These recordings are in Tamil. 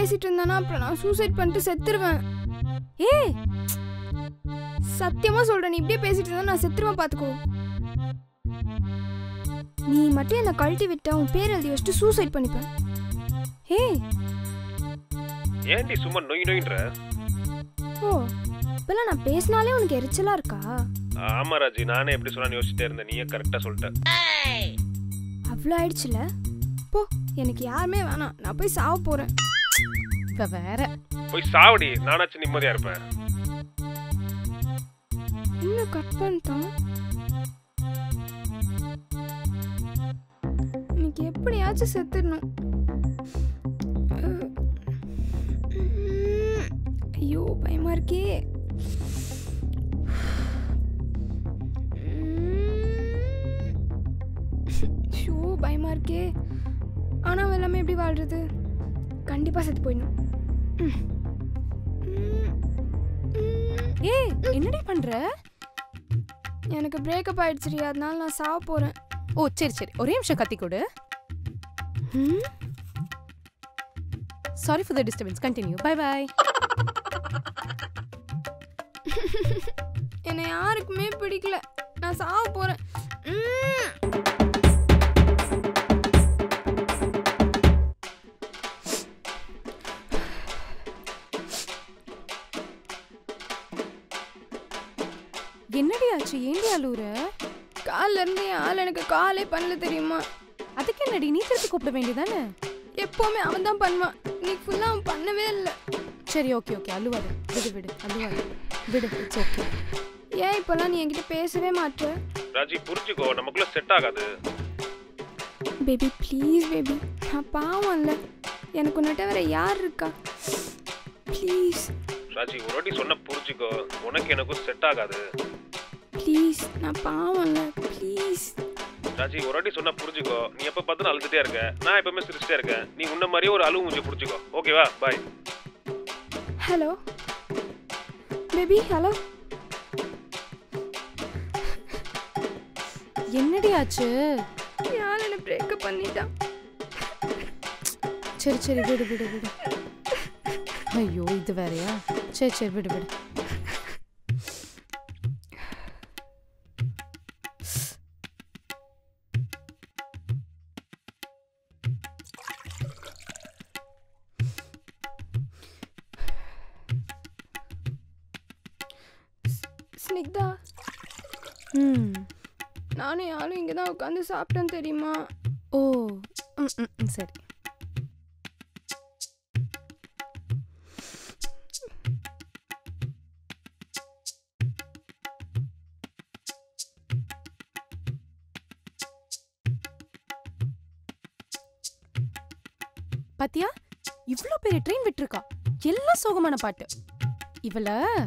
பேசிட்டு இருந்தானா அப்புறம் நான் சூசைட் பண்ணிட்டு செத்துருவேன் ஏய் சத்தியமா சொல்றேன் நீ இப்படியே பேசிட்டு இருந்தா நான் செத்துருவேன் பாத்துக்கோ நீ மட்டும் என்ன கழட்டி விட்டா உன் பேர் எழுதி வச்சுட்டு சூசைட் பண்ணிப்பேன் ஏய் ஏன்டி சும்மா நொய் நொயின்ற ஓ இப்பெல்லாம் நான் பேசினாலே உனக்கு எரிச்சலா இருக்கா ஆமா ராஜி நானே எப்படி சொன்னான்னு யோசிச்சுட்டே இருந்தேன் நீயே கரெக்டா சொல்லிட்ட அவ்வளோ ஆயிடுச்சுல போ எனக்கு யாருமே வேணாம் நான் போய் சாவ போறேன் இவ வேற போய் சாவடி நானாச்சும் நிம்மதியா இருப்பேன் இன்னும் கட் பண்ணிட்டான் இன்னைக்கு எப்படியாச்சும் செத்துடணும் அஹ். உம். ஐயோ பயமா இருக்கே ஷோ பயமா இருக்கே ஆனா அவன் எல்லாமே எப்படி வாழ்றது கண்டிப்பா செத்து போயிடணும் உம். உம். உம். ஏய் என்னடி பண்ற எனக்கு பிரேக்கப் ஆயிடுச்சுடி அதனால நான் சாவ போறேன் ஓ சரி சரி ஒரே நிமிஷம் கத்தி கொடு sorry for the disturbance continue bye bye என்னை யாருக்குமே பிடிக்கல நான் சாவ போறேன் உம். என்னடி ஆச்சு ஏண்டி அழுவுற கால்ல இருந்து என் ஆள் எனக்கு காலே பண்ணல தெரியுமா அதுக்கு என்னடி நீ திருப்பி கூப்பிட வேண்டியதானே எப்பவுமே அவன் தான் பண்ணுவான் இன்னைக்கு ஃபுல்லா அவன் பண்ணவே இல்லை சரி ஓகே ஓகே அழுவாத விடு விடு அழுவாத விடு இட்ஸ் ஓகே ஏன் இப்பெல்லாம் நீ என்கிட்ட பேசவே மாட்ட ராஜி புரிஞ்சுக்கோ நமக்குள்ள செட் ஆகாது பேபி ப்ளீஸ் பேபி நான் பாவம் இல்லை எனக்கு உன்னிட்ட வேற யார் இருக்கா ப்ளீஸ் ராஜி ஒரு வாட்டி சொன்ன புரிஞ்சுக்கோ உனக்கு எனக்கும் செட் ஆகாது ப்ளீஸ் நான் பாவம் இல்லை ப்ளீஸ் ராஜி ஒரு வாட்டி சொன்னா புரிஞ்சுக்கோ நீ எப்ப பார்த்தாலும் அழுதுட்டே இருக்க நான் எப்பவுமே சிரிச்சிட்டே இருக்கேன் நீ உன்ன மாதிரியே ஒரு அழுவு முடிஞ்சு புரிஞ்சுக்கோ ஓகேவா பாய் ஹலோ பேபி ஹலோ என்னடி ஆச்சு யார் என்ன பிரேக்கப் பண்ணிட்டான் சரி சரி விடு விடு விடு ஐயோ இது வேறயா சரி சரி விடு விடு ஸ்னிக்தா ம் நானும் யாரும் இங்கே தான் உட்காந்து சாப்பிட்டோம் தெரியுமா ஓ ம் ம், ம் சரி பாத்தியா இவ்ளோ பெரிய ட்ரெயின் விட்டுருக்கா எல்லாம் சோகமான பாட்டு இவள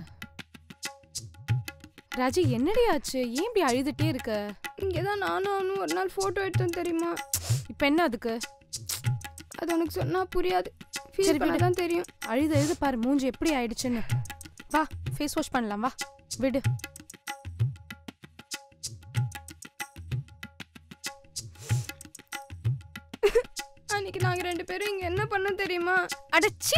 ராஜி என்னடி ஆச்சு ஏன் இப்படி அழுதுட்டே இருக்க இங்கே தான் நானும் அவனும் ஒரு நாள் ஃபோட்டோ எடுத்தோம் தெரியுமா இப்ப என்ன அதுக்கு அது உனக்கு சொன்னால் புரியாது சரி, ஃபீல் பண்ண விடு. தான் தெரியும் அழுது அழுது பாரு மூஞ்சி எப்படி ஆயிடுச்சுன்னு வா ஃபேஸ் வாஷ் பண்ணலாம் வா விடு அன்னைக்கு நாங்கள் ரெண்டு பேரும் இங்கே என்ன பண்ணோம் தெரியுமா அடச்சி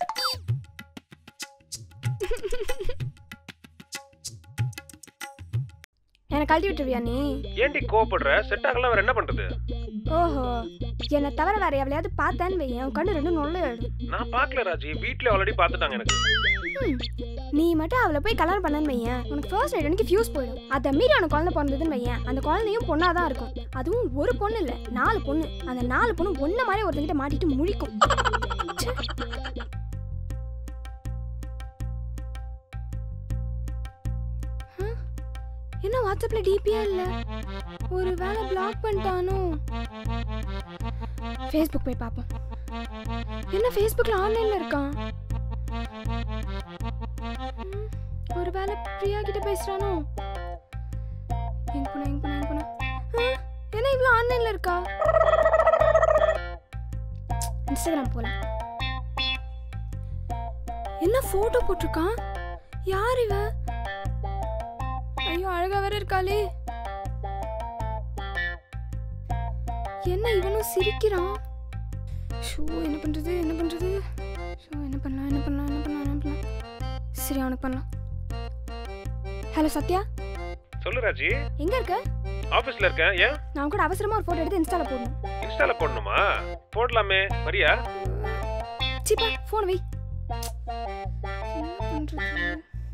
என்னை கழட்டி விட்டுருவியா நீ ஏன்டி கோவப்படுற செட் ஆகலாம் வேற என்ன பண்றது ஓஹோ என்னை தவிர வேற எவ்வளையாவது பார்த்தேன்னு வையன் உன் கண்ணு ரெண்டும் நொல்ல நான் பார்க்கல ராஜி வீட்ல ஆல்ரெடி பார்த்துட்டாங்க எனக்கு நீ மட்டும் அவளை போய் கல்யாணம் பண்ணன்னு வையன் உனக்கு ஃபர்ஸ்ட் நைட் அன்னைக்கு ஃபியூஸ் போயிடும் அதை மீறி உனக்கு குழந்தை பிறந்ததுன்னு வையன் அந்த குழந்தையும் பொண்ணாக தான் இருக்கும் அதுவும் ஒரு பொண்ணு இல்லை நாலு பொண்ணு அந்த நாலு பொண்ணு ஒன்றை மாதிரி ஒருத்தங்கிட்ட மாட்டிட்டு முழிக்கும் ச்சே. ஆ? என்ன வாட்ஸ்அப்ல டிபியா இல்ல ஒரு வேளை பிளாக் பண்ணிட்டானோ ஃபேஸ்புக் போய் பார்ப்போம் என்ன ஃபேஸ்புக்ல ஆன்லைன்ல இருக்கான் ம், ஒருவேளை பிரியா கிட்ட பேசுறானோ எங்க போனா எங்க போனா எங்க போனா ஆ, என்ன இவ்வளவு ஆன்லைன்ல இருக்கா இன்ஸ்டாகிராம் போலாம் என்ன போட்டோ போட்டிருக்கான் யார் இவ ஐயோ அழகா வேற இருக்காளே என்ன இவனும் சிரிக்கிறான் ஷோ என்ன பண்றது என்ன பண்றது ஸோ என்ன பண்ணலாம் என்ன பண்ணலாம் என்ன பண்ணலாம் என்ன பண்ணலாம் சரி அவனுக்கு பண்ணலாம் ஹலோ சத்யா சொல்லு ராஜி எங்க இருக்க ஆபீஸ்ல இருக்கேன் ஏன் நான் கூட அவசரமா ஒரு போட்டோ எடுத்து இன்ஸ்டால போடணும் இன்ஸ்டால போடணுமா போடலாமே வரியா சிப்பா ஃபோன் வை என்ன பண்றது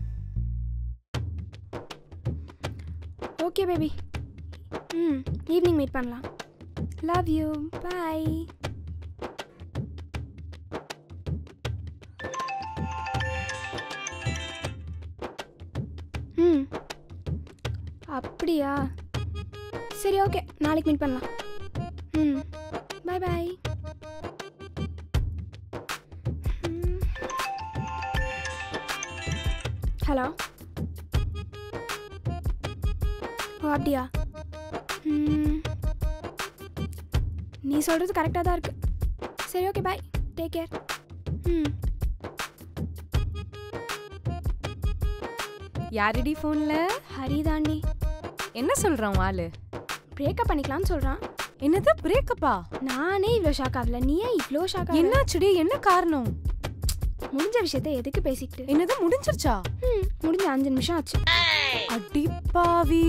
ஓகே பேபி ம் ஈவினிங் மீட் பண்ணலாம் லவ் யூ பை ம் அப்படியா சரி ஓகே நாளைக்கு மீட் பண்ணலாம் ம் பை பை ஹலோ ஓ அப்படியா ம். நீ சொல்கிறது கரெக்டாக தான் இருக்கு சரி ஓகே பாய் டேக் கேர் ம் யாரடி ஃபோன்ல ஹரிதாண்டி என்ன சொல்றான் உன் ஆளு பிரேக்கப் பண்ணிக்கலாம்னு சொல்கிறான் என்னது பிரேக்கப்பா நானே இவ்வளோ ஷாக் ஆகல நீ ஏன் இவ்வளோ ஷாக் ஆகல என்னாச்சுடி என்ன காரணம் முடிஞ்ச விஷயத்தை எதுக்கு பேசிக்கிட்டு என்னது முடிஞ்சிருச்சா ம் முடிஞ்ச அஞ்சு நிமிஷம் ஆச்சு அடிப்பாவி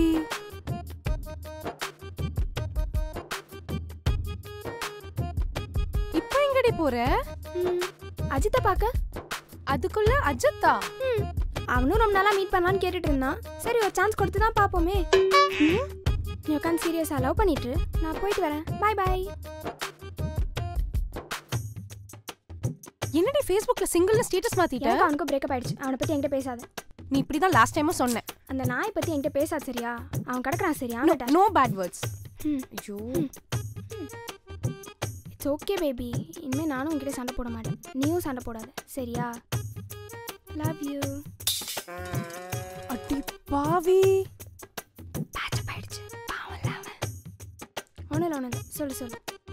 இப்போ எங்கடி போற ம் அஜித்தை பார்க்க அதுக்குள்ள அஜத்தா ம் அவனும் ரொம்ப நாளாக மீட் பண்ணலான்னு கேட்டுட்டு இருந்தான் சரி ஒரு சான்ஸ் கொடுத்து தான் பார்ப்போமே ம், நீ உட்காந்து சீரியஸாக லவ் பண்ணிட்டு நான் போயிட்டு வரேன் பாய் பாய் என்னடி ஃபேஸ்புக்ல சிங்கிள்னு ஸ்டேட்டஸ் மாத்திட்ட எனக்கு அவனுக்கும் பிரேக்கப் ஆயிடுச்சு அவனை பற்றி என்கிட்ட பேசாத நீ இப்படிதான் லாஸ்ட் டைமும் சொன்ன அந்த நாயை பற்றி என்கிட்ட பேசாத சரியா அவன் கிடக்குறான் சரியா நோ பேட் வேர்ட்ஸ் ம் ஐயோ இட்ஸ் ஓகே பேபி இனிமேல் நானும் உங்ககிட்ட சண்டை போட மாட்டேன் நீயும் சண்டை போடாத சரியா லவ் யூ அடிப்பாவி பேட்சப் ஆயிடுச்சு பாவம்ல அவன் ஒன்றும் இல்லை ஒன்றும் இல்லை சொல்லு சொல்லு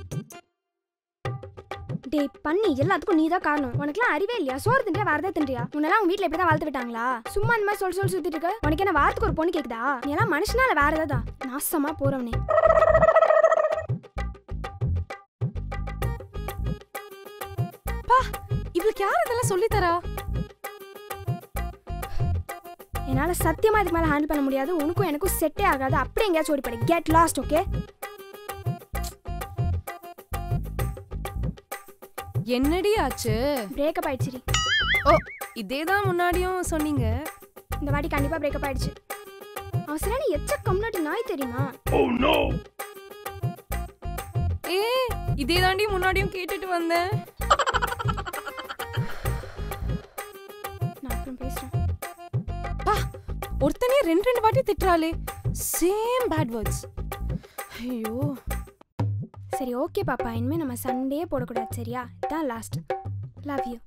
டேய் பண்ணி எல்லாத்துக்கும் நீ தான் காரணம் உனக்குலாம் அறிவே இல்லையா சோறு தின்றியா வரதே தின்றியா உன்னெல்லாம் உங்க வீட்ல இப்படி தான் வளர்த்து விட்டாங்களா சும்மா இந்த மாதிரி சொல்லி சொல்லி சுத்திட்டு இருக்க உனக்கு என்ன வாரத்துக்கு ஒரு பொண்ணு கேக்குதா நீ எல்லாம் மனுஷனா இல்ல வேற ஏதாவது நாசமா போறவனே இவளுக்கு யார் இதெல்லாம் சொல்லி தரா என்னால சத்தியமா இதுக்கு மேல ஹேண்டில் பண்ண முடியாது உனக்கும் எனக்கும் செட்டே ஆகாது அப்படியே எங்கேயாச்சும் ஓடி போடு கெட் லாஸ்ட் ஓகே என்னடி ஆச்சு பிரேக்கப் ஆயிடுச்சுடி ஓ இதேதான் முன்னாடியும் சொன்னீங்க இந்த வாட்டி கண்டிப்பா பிரேக்கப் ஆயிடுச்சு அவன் சரியான எச்ச கம்னாட்டி நாய் தெரியுமா ஏ இதே தாண்டி முன்னாடியும் கேட்டுட்டு வந்தேன் நான் அப்புறம் பேசுறேன் ஒருத்தனே ரெண்டு ரெண்டு வாட்டி திட்டுறாளே சேம் பேட் வேர்ட்ஸ் ஐயோ சரி ஓகே பாப்பா இனிமே நம்ம சண்டே போடக்கூடாது சரியா இதான் லாஸ்ட் லவ் யூ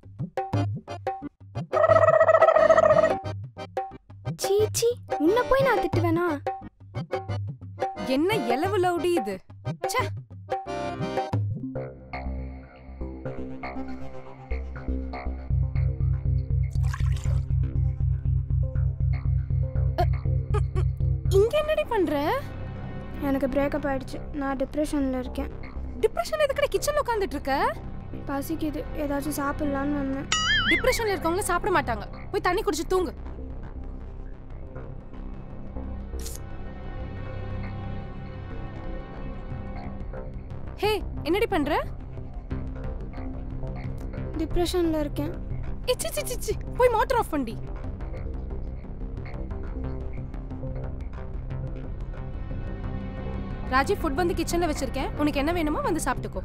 சீ சீ உன்னை போய் நான் திட்டுவேனா என்ன எலவு லவுடி இது ச்சே அ, இங்க என்னடி பண்ற எனக்கு பிரேக்கப் ஆயிடுச்சு நான் டிப்ரெஷனில் இருக்கேன் டிப்ரெஷன் எதுக்கடி கிச்சன்ல உட்கார்ந்துட்டு இருக்க பசிக்குது ஏதாச்சும் சாப்பிட்லான்னு வந்தேன் டிப்ரெஷன்ல இருக்கவங்க சாப்பிட மாட்டாங்க போய் தண்ணி குடிச்சு தூங்கு ஹே என்னடி பண்ற டிப்ரெஷனில் இருக்கேன் ஏ, சி சி சி, சி போய் மோட்டர் ஆஃப் பண்ணி ராஜி ஃபுட் வந்து கிச்சன்ல வச்சிருக்கேன் உனக்கு என்ன வேணுமோ வந்து சாப்பிட்டுக்கோ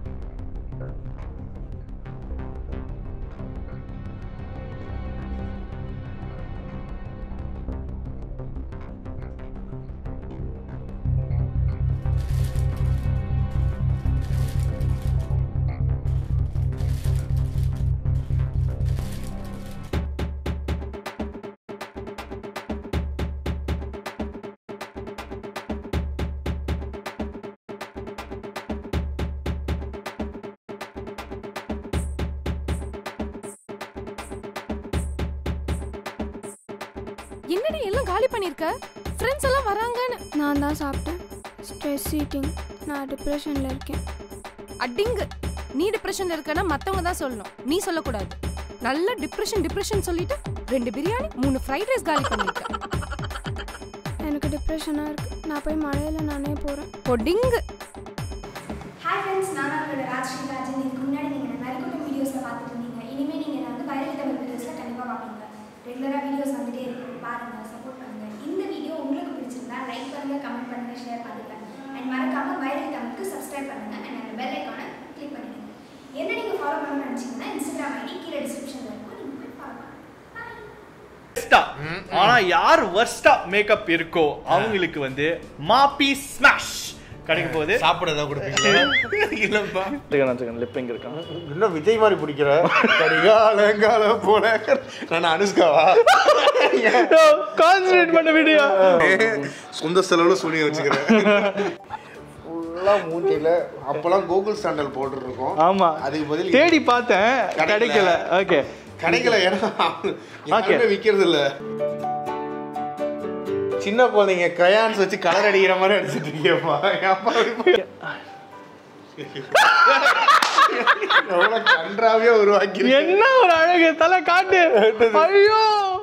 என்னடி எல்லாம் காலி பண்ணிருக்க ஃப்ரெண்ட்ஸ் எல்லாம் வராங்கன்னு நான் தான் சாப்பிட்டேன் ஸ்ட்ரெஸ் ஈட்டிங் நான் டிப்ரெஷனில் இருக்கேன் அடிங்கு நீ டிப்ரெஷன்ல இருக்கனா மத்தவங்க தான் சொல்லணும் நீ சொல்லக்கூடாது நல்ல டிப்ரெஷன் டிப்ரெஷன் சொல்லிட்டு ரெண்டு பிரியாணி மூணு ஃப்ரைட் ரைஸ் காலி பண்ணிருக்க எனக்கு டிப்ரெஷனாக இருக்கு நான் போய் மழையில் நானே போகிறேன் பொடிங்கு ஹாய் ஃப்ரெண்ட்ஸ் நான் தான் உங்களோட ராஜ்ஸ்ரீ ராஜன் இதுக்கு முன்னாடி நீங்கள் நரிக்குட்டம் வீடியோஸில் பார்த்துட்டு இருந்தீங்க இனிமேல் நீங்கள் வந்து வைரல் தமிழ் வீடியோஸில் கண்டிப்பாக பார்ப்பீங்க ரெகுலராக வீடியோஸ் வந்துட்டே இருக்கும் பாருங்கள் சப்போர்ட் பண்ணுங்கள் இந்த வீடியோ உங்களுக்கு பிடிச்சிருந்தா லைக் பண்ணுங்கள் கமெண்ட் பண்ணுங்கள் ஷேர் பண்ணுங்கள் அண்ட் மறக்காமல் வைரல் தமிழுக்கு சப்ஸ்கிரைப் பண்ணுங்கள் அண்ட் அந்த பெல் ஐக்கானை கிளிக் பண்ணிடுங்க என்ன நீங்கள் ஃபாலோ பண்ணணும்னு நினச்சிங்கன்னா இன்ஸ்டாகிராம் ஐடி கீழே டிஸ்கிரிப்ஷனில் இருக்கும் நீங்கள் போய் ஃபாலோ பண்ணுங்கள் Worst-ஆ. ஆனா யார் வர்ஸ்டா மேக்கப் இருக்கோ அவங்களுக்கு வந்து மாப்பி ஸ்மாஷ் கிடைக்க போகுது சாப்பிட ஏதாவது கொடுப்பீங்களா இல்லப்பா லிப் எங்க இருக்கான் இன்னும் விஜய் மாதிரி பிடிக்கிற கரிகாலங்கால போல நான் அனுஷ்காவா கான்சன்ட்ரேட் பண்ண வீடியோ சொந்த செலவுல சுனிய வச்சுக்கிறேன் ஃபுல்லா மூஞ்சில அப்பெல்லாம் கூகுள் சாண்டல் போட்டுருக்கோம் ஆமா அதுக்கு பதில் தேடி பார்த்தேன் கிடைக்கல. கிடைக்கல ஓகே கிடைக்கல ஏன்னா யாருமே விக்கிறது இல்ல சின்ன குழந்தைங்க கிரையான்ஸ் வச்சு கலர் அடிக்கிற மாதிரி அடிச்சிட்டு இருக்கியப்பா ஏப்பா இப்படி? எவ்வளவு கன்றாவே உருவாக்கி என்ன ஒரு அழகு தலை காட்டு ஐயோ